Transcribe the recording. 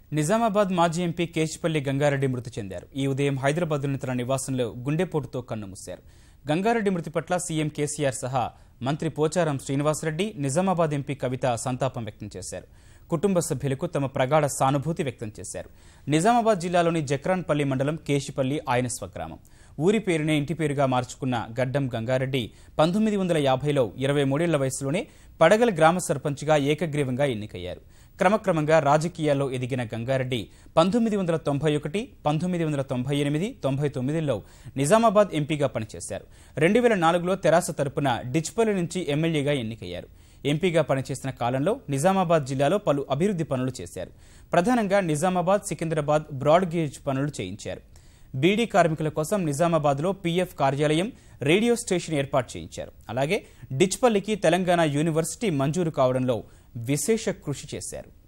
నిజామాబాద్ మాజీ ఎంపీ కేశపల్లి గంగారెడ్డి మృతి చెందారు ఈ ఉదయం హైదరాబాద్లోని తన నివాసంలో గుండెపోటుతో కన్నుమూశారు గంగారెడ్డి మృతి పట్ల సీఎం కేసీఆర్ సహా మంత్రి పోచారం శ్రీనివాసరెడ్డి నిజామాబాద్ ఎంపీ కవిత సంతాపం వ్యక్తం చేశారు కుటుంబ సభ్యులకు తమ ప్రగాఢ సానుభూతి వ్యక్తం చేశారు నిజామాబాద్ జిల్లాలోని జక్రాన్పల్లి మండలం కేశిపల్లి ఆయన స్వగ్రామం ఊరి పేరునే ఇంటి పేరుగా మార్చుకున్న గడ్డం గంగారెడ్డి పంతొమ్మిది వందల యాభైలో ఇరవై మూడేళ్ల వయసులోనే పడగల గ్రామ సర్పంచ్గా ఏకగ్రీవంగా ఎన్నికయ్యారు క్రమక్రమంగా రాజకీయాల్లో ఎదిగిన గంగారెడ్డి పంతొమ్మిది వందల తొంభై ఒకటి పంతొమ్మిది వందల తొంభై ఎనిమిది తొంభై తొమ్మిదిలో నిజామాబాద్ ఎంపీగా పనిచేశారు రెండు వేల నాలుగులో తెరాస తరపున డిచ్పల్లి నుంచి ఎమ్మెల్యేగా ఎన్నికయ్యారు ఎంపీగా పనిచేసిన కాలంలో నిజామాబాద్ జిల్లాలో పలు అభివృద్ధి పనులు చేశారు ప్రధానంగా నిజామాబాద్ సికింద్రాబాద్ బ్రాడ్ గేజ్ పనులు చేయించారు బీడీ కార్మికుల కోసం నిజామాబాద్లో పీఎఫ్ కార్యాలయం రేడియో స్టేషన్ ఏర్పాటు చేయించారు అలాగే డిచ్పల్లికి తెలంగాణ యూనివర్సిటీ మంజూరు కావడంలో విశేష కృషి చేశారు